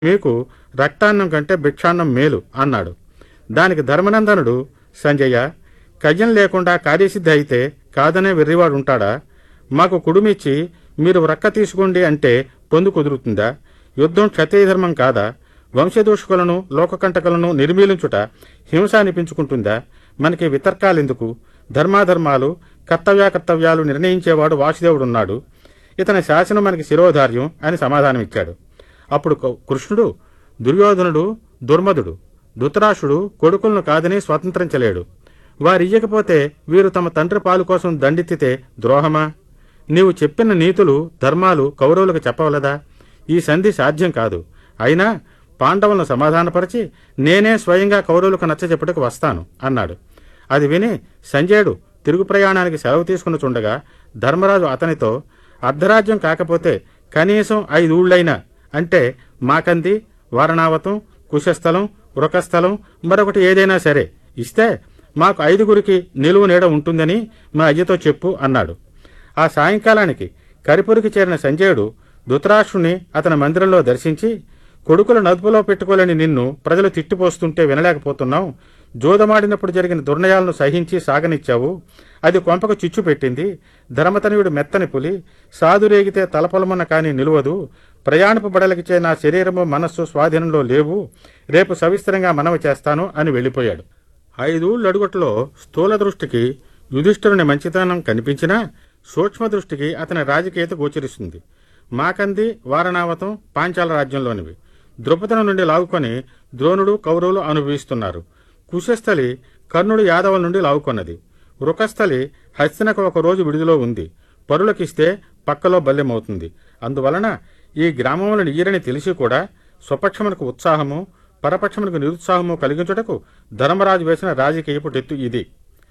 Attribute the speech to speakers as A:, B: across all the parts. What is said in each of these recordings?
A: మీకు రక్తాన్నం కంటే భిక్షాన్నం మేలు అన్నాడు దానికి ధర్మనందనుడు సంజయ్య కయ్యం లేకుండా కార్యసిద్ధి అయితే కాదనే వెర్రివాడు ఉంటాడా మాకు కుడుమిచ్చి మీరు రక్క తీసుకోండి అంటే పొందు కుదురుతుందా యుద్ధం క్షత్రియ ధర్మం కాదా వంశదూషకులను లోకకంటకులను నిర్మీలించుట హింస అనిపించుకుంటుందా మనకి వితర్కాలెందుకు ధర్మాధర్మాలు కర్తవ్యాకర్తవ్యాలు నిర్ణయించేవాడు వాసుదేవుడున్నాడు ఇతని శాసనం మనకి శిరోధార్యం అని సమాధానమిచ్చాడు అప్పుడు కౌ- కృష్ణుడు దుర్యోధనుడు దుర్మదుడు ధృతరాష్ట్రుడు కొడుకులను కాదని స్వతంత్రించలేడు వారియ్యకపోతే వీరు తమ తండ్రి పాలు కోసం దండెత్తితే ద్రోహమా నీవు చెప్పిన నీతులు ధర్మాలు కౌరవులకు చెప్పవలదా ఈ సంధి సాధ్యం కాదు అయినా పాండవులను సమాధానపరిచి నేనే స్వయంగా కౌరవులకు నచ్చజెప్పుటకు వస్తాను అన్నాడు అది విని సంజయుడు తిరుగు ప్రయాణానికి సెలవు తీసుకుని చుండగా ధర్మరాజు అతనితో అర్ధరాజ్యం కాకపోతే కనీసం ఐదు ఊళ్ళైనా అంటే మాకంది వారణావతం కుశస్థలం వృకస్థలం మరొకటి ఏదైనా సరే ఇస్తే మాకు ఐదుగురికి నిలువు నీడ ఉంటుందని మా అయ్యతో చెప్పు అన్నాడు ఆ సాయంకాలానికి కరిపురికి చేరిన సంజయుడు ధృతరాష్ట్రుని అతని మందిరంలో దర్శించి కొడుకుల నదుపులో పెట్టుకోలేని నిన్ను ప్రజలు తిట్టిపోస్తుంటే వినలేకపోతున్నాం జోదమాడినప్పుడు జరిగిన దుర్నయాలను సహించి సాగనిచ్చావు అది కొంపకు చిచ్చు పెట్టింది ధర్మతనయుడు మెత్తని పులి సాధురేగితే తలపలమున కాని నిలువదు ప్రయాణపు బడలకిచే నా శరీరము మనస్సు స్వాధీనంలో లేవు రేపు సవిస్తరంగా మనవి చేస్తాను అని వెళ్ళిపోయాడు ఐదూళ్ళు అడుగుట్లో స్థూల దృష్టికి యుధిష్ఠిరుని మంచితనం కనిపించినా సూక్ష్మ దృష్టికి అతని రాజకీయత గోచరిస్తుంది మాకంది వారణావతం పాంచాల రాజ్యంలోనివి ద్రుపదం నుండి లాగుకొని ద్రోణుడు కౌరవులు అనుభవిస్తున్నారు కుశస్థలి కర్ణుడు యాదవుల నుండి లాగుకొన్నది వృకస్థలి హస్తినకు ఒక రోజు విడుదలో ఉంది పరులకిస్తే పక్కలో బల్యమవుతుంది అందువలన ఈ గ్రామములను ఈరని తెలిసి కూడా స్వపక్షమునకు ఉత్సాహము పరపక్షమునకు నిరుత్సాహము కలిగించుటకు ధర్మరాజు వేసిన రాజకీయపు టెత్తు ఇది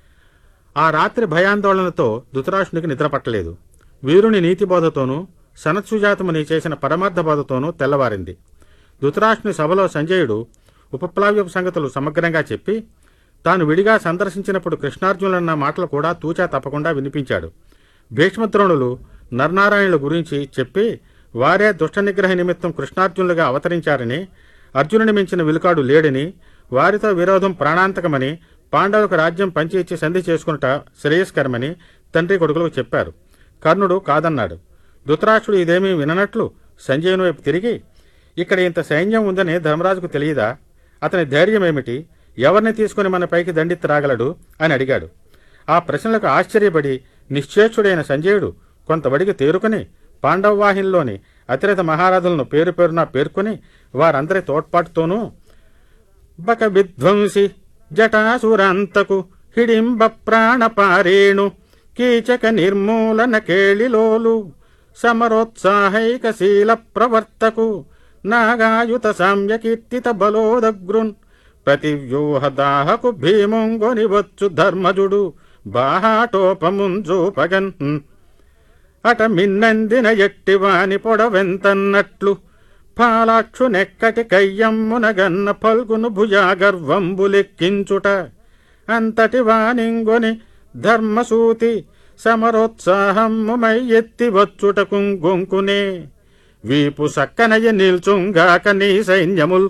A: ఆ రాత్రి భయాందోళనతో ధృతరాష్ట్రునికి నిద్ర పట్టలేదు వీరుని నీతిబోధతోనూ సనత్సుజాతముని చేసిన పరమార్థ బోధతోనూ తెల్లవారింది ధృతరాష్ట్రుని సభలో సంజయుడు ఉపప్లావ్యపు సంగతులు సమగ్రంగా చెప్పి తాను విడిగా సందర్శించినప్పుడు కృష్ణార్జునులన్న మాటలు కూడా తూచా తప్పకుండా వినిపించాడు భీష్మద్రోణులు నరనారాయణుల గురించి చెప్పి వారే దుష్ట నిగ్రహ నిమిత్తం కృష్ణార్జునులుగా అవతరించారని అర్జునుని మించిన విలుకాడు లేడని వారితో విరోధం ప్రాణాంతకమని పాండవులకు రాజ్యం పంచి ఇచ్చి సంధి చేసుకునుట శ్రేయస్కరమని తండ్రి కొడుకులకు చెప్పారు కర్ణుడు కాదన్నాడు ధృతరాష్ట్రుడు ఇదేమీ విననట్లు సంజయుని వైపు తిరిగి ఇక్కడ ఇంత సైన్యం ఉందని ధర్మరాజుకు తెలియదా అతని ధైర్యం ఏమిటి ఎవరిని తీసుకుని మన పైకి దండెత్తి రాగలడు అని అడిగాడు ఆ ప్రశ్నలకు ఆశ్చర్యపడి నిశ్చేష్టుడైన సంజయుడు కొంతవడికి తేరుకుని పాండవవాహినిలోని అతిరథ మహారాజులను పేరు పేరున పేర్కొని వారందరి తోడ్పాటుతోనూ బక విధ్వంసి జటాసురాంతకు హిడింబ ప్రాణపారేణు కీచక నిర్మూలన కేళిలోలు సమరోత్సాహైక శీల ప్రవర్తకు నాగాయుత సామ్యకీర్తిత బలోదగ్రున్ ప్రతివ్యూహదాహకు భీముంగొని వచ్చు ధర్మజుడు బాహాటోపముంజూపగన్ అట మిన్నందిన ఎట్టివాని పొడవెంతన్నట్లు పాలాక్షు నెక్కటి కయ్యమ్మునగన్న పల్గును భుజాగర్వంబులెక్కించుట అంతటి వానింగొని ధర్మసూతి సమరోత్సాహమ్ముమై ఎత్తి వచ్చుటకు గొంకునే వీపు సక్కనయ నిల్చుంగాక నీ సైన్యముల్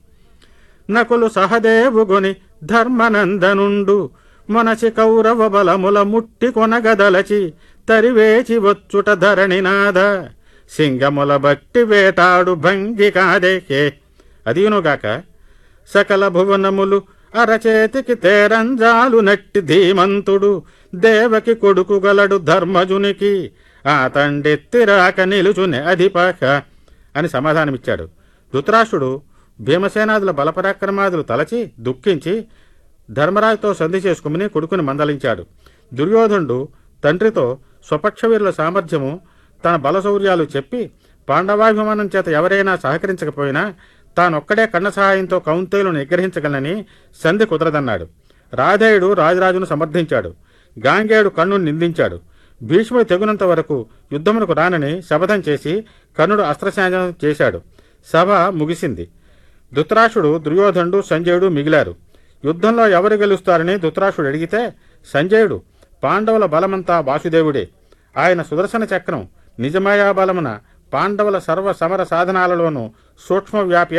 A: నకులు సహదేవుగొని ధర్మనందనుండు మనసి కౌరవ బలముల ముట్టి కొనగదలచి తరివేచి వచ్చుట ధరణినాథ సింగముల బట్టి వేటాడు భంగి కాదేకే అదియునుగాక సకల భువనములు అరచేతికి తేరంజాలు నట్టి ధీమంతుడు దేవకి కొడుకు గలడు ధర్మజునికి ఆ తండెత్తిరాక నిలుచుని అధిపక అని సమాధానమిచ్చాడు ధృతరాష్ట్రుడు భీమసేనాదుల బలపరాక్రమాదులు తలచి దుఃఖించి ధర్మరాజుతో సంధి చేసుకుని కొడుకుని మందలించాడు దుర్యోధనుడు తండ్రితో స్వపక్షవీరుల సామర్థ్యము తన బలశౌర్యాలు చెప్పి పాండవాభిమానం చేత ఎవరైనా సహకరించకపోయినా తానొక్కడే కన్న సహాయంతో కౌంతేయులను నిగ్రహించగలనని సంధి కుదరదన్నాడు రాధేయుడు రాజరాజును సమర్థించాడు గాంగేయుడు కర్ణుని నిందించాడు భీష్ముడు తెగునంత వరకు యుద్ధమునకు రానని శపథం చేసి కర్ణుడు అస్త్రశాసనం చేశాడు సభ ముగిసింది ధృతరాష్ట్రుడు దుర్యోధనుడు సంజయుడు మిగిలారు యుద్ధంలో ఎవరు గెలుస్తారని ధృతరాష్ట్రుడు అడిగితే సంజయుడు పాండవుల బలమంతా వాసుదేవుడే ఆయన సుదర్శన చక్రం నిజమయా బలమున పాండవుల సర్వ సమర సాధనాలలోనూ సూక్ష్మ వ్యాపి